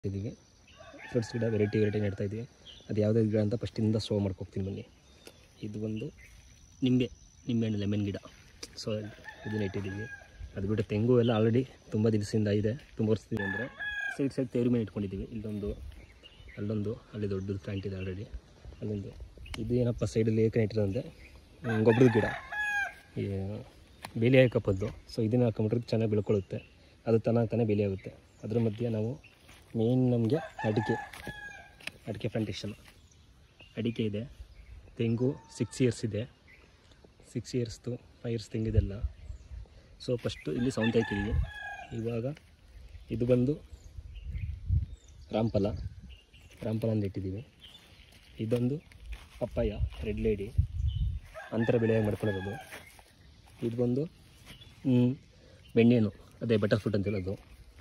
ಇದ್ದೀವಿ ಫ್ರೂಟ್ಸ್ ಗಿಡ variety variety ನೆಡ್ತಾ ಇದ್ದೀವಿ ಅದು ಯಾವುದೇ ಗಿಡ ಅಂತ ಫಸ್ಟಿಂದ ಶೋ ಮಾಡ್ಕೋಗ್ತೀನಿ ಬನ್ನಿ ಇದು ಒಂದು ನಿಂಬೆ ನಿಂಬೆಹಣ್ಣು ಲೆಮನ್ ಗಿಡ ಸೊ ಇದು ನೆಟ್ಟಿದ್ದೀವಿ ಅದು ಬಿಟ್ಟು ತೆಂಗು ಎಲ್ಲ ಆಲ್ರೆಡಿ ತುಂಬ ದಿವಸದಿಂದ ಇದೆ ತುಂಬ ವರ್ಷದಿಂದ ಅಂದರೆ ಸೈಡ್ ಸೈಡ್ ತೇರು ಮೇಲೆ ಇಟ್ಕೊಂಡಿದ್ದೀವಿ ಇಲ್ಲೊಂದು ಅಲ್ಲೊಂದು ಅಲ್ಲಿ ದೊಡ್ಡದು ಪ್ಲಾಂಟ್ ಇದೆ ಆಲ್ರೆಡಿ ಅಲ್ಲೊಂದು ಇದು ಏನಪ್ಪ ಸೈಡಲ್ಲಿ ಏಕ ನೆಟ್ಟಿರೋದಂತೆ ಗೊಬ್ಬರದ ಗಿಡ ಈ ಬೇಲಿ ಹಾಕಪ್ಪದ್ದು ಸೊ ಇದನ್ನು ಹಾಕೊಂಬಿಟ್ರೆ ಚೆನ್ನಾಗಿ ಬೆಳ್ಕೊಳ್ಳುತ್ತೆ ಅದು ತನ ತಾನೇ ಬೇಲಿ ಆಗುತ್ತೆ ಅದ್ರ ಮಧ್ಯೆ ನಾವು ಮೇನ್ ನಮಗೆ ಅಡಿಕೆ ಅಡಿಕೆ ಪ್ಲಾಂಟೇಶನ್ ಅಡಿಕೆ ಇದೆ ತೆಂಗು ಸಿಕ್ಸ್ ಇಯರ್ಸ್ ಇದೆ ಸಿಕ್ಸ್ ಇಯರ್ಸ್ದು ಫೈವ್ ಇಯರ್ಸ್ ತೆಂಗಿದೆಲ್ಲ ಸೊ ಫಸ್ಟು ಇಲ್ಲಿ ಸೌಂತೆ ಹಾಕಿದ್ದೀವಿ ಇವಾಗ ಇದು ಬಂದು ರಾಮಫಲ ರಾಮಫಲ ಅಂತ ಇಟ್ಟಿದ್ದೀವಿ ಇದೊಂದು ಪಪ್ಪಾಯ ರೆಡ್ ಲೇಡಿ ಅಂತರ ಬೆಳೆಯಾಗಿ ಮಾಡ್ಕೊಳ್ಳೋದು ಇದು ಬಂದು ಹ್ಮ್, ಬೆಣ್ಣೆಹಣ್ಣು ಅದೇ ಬಟರ್ ಫ್ರೂಟ್ ಅಂತ ಹೇಳೋದು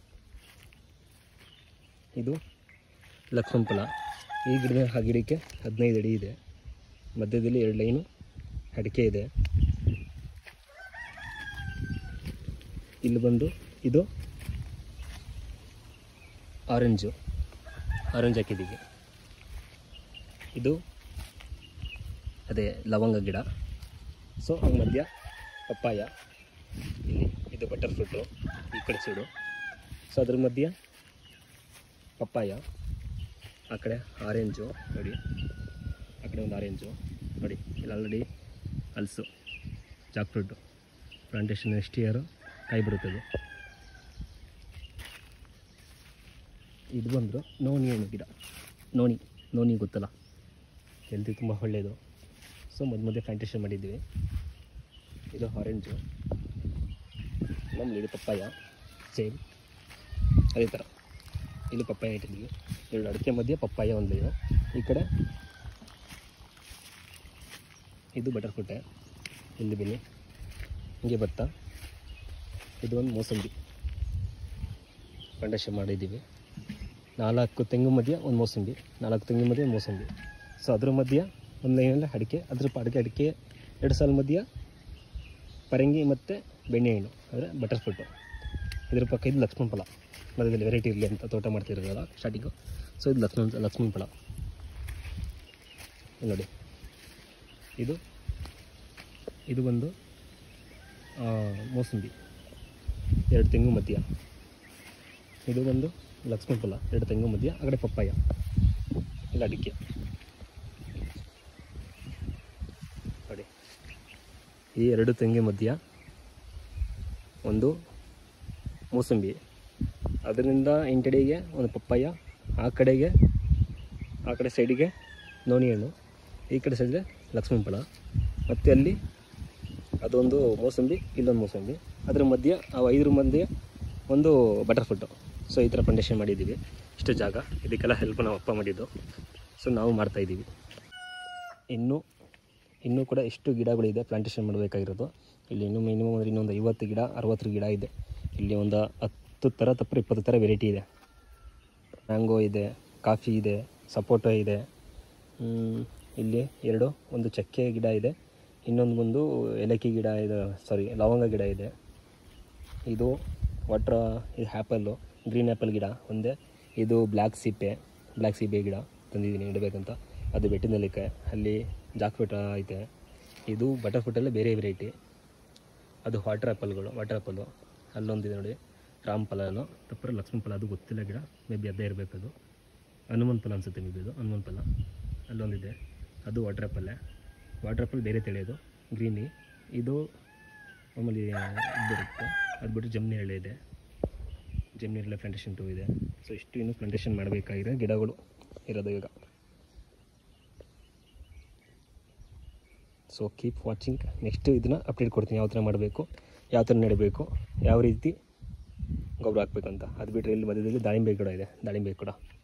ಇದು ಲಕ್ಷ್ಮಣ ಫಲ ಈ ಗಿಡದ ಆ ಗಿಡಕ್ಕೆ ಹದಿನೈದು ಅಡಿ ಇದೆ ಮಧ್ಯದಲ್ಲಿ ಎರಡು ಲೈನು ಅಡಿಕೆ ಇದೆ ಇಲ್ಲಿ ಬಂದು ಇದು ಆರೆಂಜು ಆರೆಂಜ್ ಹಾಕಿದ್ದೀವಿ ಇದು ಅದೇ ಲವಂಗ ಗಿಡ ಸೊ ಆ ಮಧ್ಯ ಪಪ್ಪಾಯ ಇಲ್ಲಿ ಇದು ಬಟರ್ ಫ್ರೂಟು ಈ ಕಡೆ ಸೈಡು ಸೊ ಅದ್ರ ಮಧ್ಯ ಪಪ್ಪಾಯ ಆ ಕಡೆ ಆರೆಂಜು ನೋಡಿ ಆ ಕಡೆ ಒಂದು ಆರೆಂಜು ನೋಡಿ ಇಲ್ಲಿ ಆಲ್ರೆಡಿ ಹಲ್ಸು jack fruit plantation next year ಕಾಯಿ ಬಿಡುತ್ತದೆ ಇದು ಬಂದರು ನೋಣಿ ಹಣ್ಣು ಗಿಡ ನೋಣಿ ನೋಣಿ ಗೊತ್ತಲ್ಲ ಹೆಲ್ತಿ ತುಂಬ ಒಳ್ಳೆಯದು ಸೊ ಮಧ್ಯ ಮಧ್ಯೆ ಪ್ಲಾಂಟೇಶನ್ ಮಾಡಿದ್ದೀವಿ ಇದು ಆರೆಂಜು ನಮ್ಮಲ್ಲಿ ಇದು ಪಪ್ಪಾಯ ಸೇಮ್ ಅದೇ ಥರ ಇಲ್ಲಿ ಪಪ್ಪಾಯ ಇಟ್ಟಿದ್ದೀವಿ ಎರಡು ಅಡಿಕೆ ಮಧ್ಯೆ ಪಪ್ಪಾಯ ಒಂದು ಲೈನು ಈ ಕಡೆ ಇದು ಬಟರ್ ಫ್ರೂಟೆ ಇಲ್ಲಿ ಬನ್ನಿ ಹಿಂಗೆ ಭತ್ತ ಇದು ಒಂದು ಮೋಸಂಬಿ ಪ್ಲಾಂಟೇಶನ್ ಮಾಡಿದ್ದೀವಿ ನಾಲ್ಕು ತೆಂಗು ಮಧ್ಯೆ ಒಂದು ಮೋಸಂಬಿ ನಾಲ್ಕು ತೆಂಗು ಮಧ್ಯೆ ಒಂದು ಮೋಸಂಬಿ ಸೊ ಅದ್ರ ಮಧ್ಯೆ ಒಂದು ಲೈನಲ್ಲಿ ಅಡಿಕೆ ಅದ್ರ ಪ- ಅಡಿಕೆ ಅಡಿಕೆ ಎರಡು ಸಾಲ ಮಧ್ಯ ಪರಂಗಿ ಮತ್ತು ಬೆಣ್ಣೆಹಣ್ಣು ಅಂದರೆ ಬಟರ್ ಫ್ರೂಟು ಇದ್ರ ಪಕ್ಕ ಇದು ಲಕ್ಷ್ಮಣ ಫಲ ಮಧ್ಯದಲ್ಲಿ ವೆರೈಟಿ ಇರಲಿ ಅಂತ ತೋಟ ಮಾಡ್ತಿರೋದಲ್ಲ ಸ್ಟಾರ್ಟಿಂಗು ಸೊ ಇದು ಲಕ್ಷ್ಮಣ ಲಕ್ಷ್ಮಣ ಫಲ ಇಲ್ಲಿ ನೋಡಿ ಇದು ಇದು ಒಂದು ಆ, ಮೋಸಂಬಿ ಎರಡು ತೆಂಗು ಮಧ್ಯ ಇದು ಒಂದು ಲಕ್ಷ್ಮಣ ಫಲ ಎರಡು ತೆಂಗು ಮಧ್ಯ ಆ ಕಡೆ ಪಪ್ಪಾಯ ಇಲ್ಲ ಅಡಿಕೆ ನೋಡಿ ಈ ಎರಡು ತೆಂಗಿನ ಮಧ್ಯ ಒಂದು ಮೂಸಂಬಿ ಅದರಿಂದ ಇಂಟಡಿಗೆ ಒಂದು ಪಪ್ಪಾಯ ಆ ಕಡೆಗೆ ಆ ಕಡೆ ಸೈಡಿಗೆ ನೋಣಿ ಹಣ್ಣು ಈ ಕಡೆ ಸೈಡಿಗೆ ಲಕ್ಷ್ಮಣ ಫಲ ಮತ್ತು ಅಲ್ಲಿ ಅದೊಂದು ಮೋಸಂಬಿ ಇಲ್ಲೊಂದು ಮೋಸಂಬಿ ಅದ್ರ ಮಧ್ಯೆ ಆ ಐದರ ಮಧ್ಯೆ ಒಂದು ಬಟರ್ ಫ್ರೂಟು ಸೊ ಈ ಥರ ಪ್ಲಾಂಟೇಶನ್ ಮಾಡಿದ್ದೀವಿ ಇಷ್ಟು ಜಾಗ ಇದಕ್ಕೆಲ್ಲ ಹೆಲ್ಪ್ ನಾವು ಅಪ್ಪ ಮಾಡಿದ್ದು ಸೊ ನಾವು ಮಾಡ್ತಾಯಿದ್ದೀವಿ ಇನ್ನೂ ಇನ್ನೂ ಕೂಡ ಎಷ್ಟು ಗಿಡಗಳಿದೆ ಪ್ಲಾಂಟೇಶನ್ ಮಾಡಬೇಕಾಗಿರೋದು ಇಲ್ಲಿ ಇನ್ನೂ ಮಿನಿಮಮ್ ಅಂದರೆ ಇನ್ನೊಂದು ಐವತ್ತು ಗಿಡ ಅರವತ್ತು ಗಿಡ ಇದೆ ಇಲ್ಲಿ ಒಂದು ಹತ್ತು ಥರ ತಪ್ಪು ಇಪ್ಪತ್ತು ಥರ ವೆರೈಟಿ ಇದೆ ಮ್ಯಾಂಗೋ ಇದೆ ಕಾಫಿ ಇದೆ ಸಪೋಟೊ ಇದೆ ಹ್ಮ್, ಇಲ್ಲಿ ಎರಡು ಒಂದು ಚಕ್ಕೆ ಗಿಡ ಇದೆ ಇನ್ನೊಂದು ಬಂದು ಏಲಕ್ಕಿ ಗಿಡ ಇದೆ ಸಾರಿ ಲವಂಗ ಗಿಡ ಇದೆ ಇದು ವಾಟ್ರ ಇದು ಆ್ಯಪಲ್ಲು ಗ್ರೀನ್ ಆ್ಯಪಲ್ ಗಿಡ ಒಂದೇ ಇದು ಬ್ಲ್ಯಾಕ್ ಸೀಪೆ ಬ್ಲ್ಯಾಕ್ ಸೀಬೆ ಗಿಡ ತಂದಿದ್ದೀನಿ ಇಡಬೇಕಂತ ಅದು ಬೆಟ್ಟಿನ ನೆಲ್ಲಿಕಾಯಿ ಅಲ್ಲಿ ಜಾಕ್ ಫ್ರೂಟ್ ಐತೆ ಇದು ಬಟರ್ ಫ್ರೂಟಲ್ಲೇ ಬೇರೆ ವೆರೈಟಿ ಅದು ವಾಟರ್ ಆ್ಯಪಲ್ಗಳು ವಾಟರ್ ಆ್ಯಪಲ್ಲು ಅಲ್ಲೊಂದಿದೆ ನೋಡಿ ರಾಮ್ ಫಲ ಏನೋ ತಪ್ಪರೆ ಲಕ್ಷ್ಮಣ ಫಲ ಅದು ಗೊತ್ತಿಲ್ಲ ಗಿಡ ಮೇ ಬಿ ಅದೇ ಇರಬೇಕು ಅದು ಹನುಮನ್ ಫಲ ಅನಿಸುತ್ತೆ ಮೇ ಬಿ ಅದು ಹನುಮನ್ ಫಲ ಅಲ್ಲೊಂದಿದೆ ಅದು ವಾಟರ್ ಆ್ಯಪಲ್ಲೇ ವಾಟರ್ ಆ್ಯಪಲ್ ಬೇರೆ ತಿಳಿಯೋದು ಗ್ರೀನಿ ಇದು ಮಾಮೂಲಿ ಇದು ಬರುತ್ತೆ ಅದು ಬಿಟ್ಟು ಜಮ್ನಿ ಎಳೆ ಇದೆ ಜಮ್ನಿ ಎಳೆ ಪ್ಲಾಂಟೇಶನ್ ಟೂ ಇದೆ ಸೊ ಇಷ್ಟು ಇನ್ನೂ ಪ್ಲಾಂಟೇಶನ್ ಮಾಡಬೇಕಾಗಿರೋ ಗಿಡಗಳು ಇರೋದು ಈಗ ಸೊ ಕೀಪ್ ವಾಚಿಂಗ್ ನೆಕ್ಸ್ಟ್ ಇದನ್ನು ಅಪ್ಡೇಟ್ ಕೊಡ್ತೀನಿ ಯಾವ ಥರ ಮಾಡಬೇಕು ಯಾವ ಥರ ನೆಡಬೇಕು ಯಾವ ರೀತಿ ಗೊಬ್ಬರ ಹಾಕ್ಬೇಕಂತ ಅದು ಬಿಟ್ಟರೆ ಇಲ್ಲಿ ಮಧ್ಯದಲ್ಲಿ ದಾಳಿಂಬೆ ಕೂಡ ಇದೆ ದಾಳಿಂಬೆ ಕೂಡ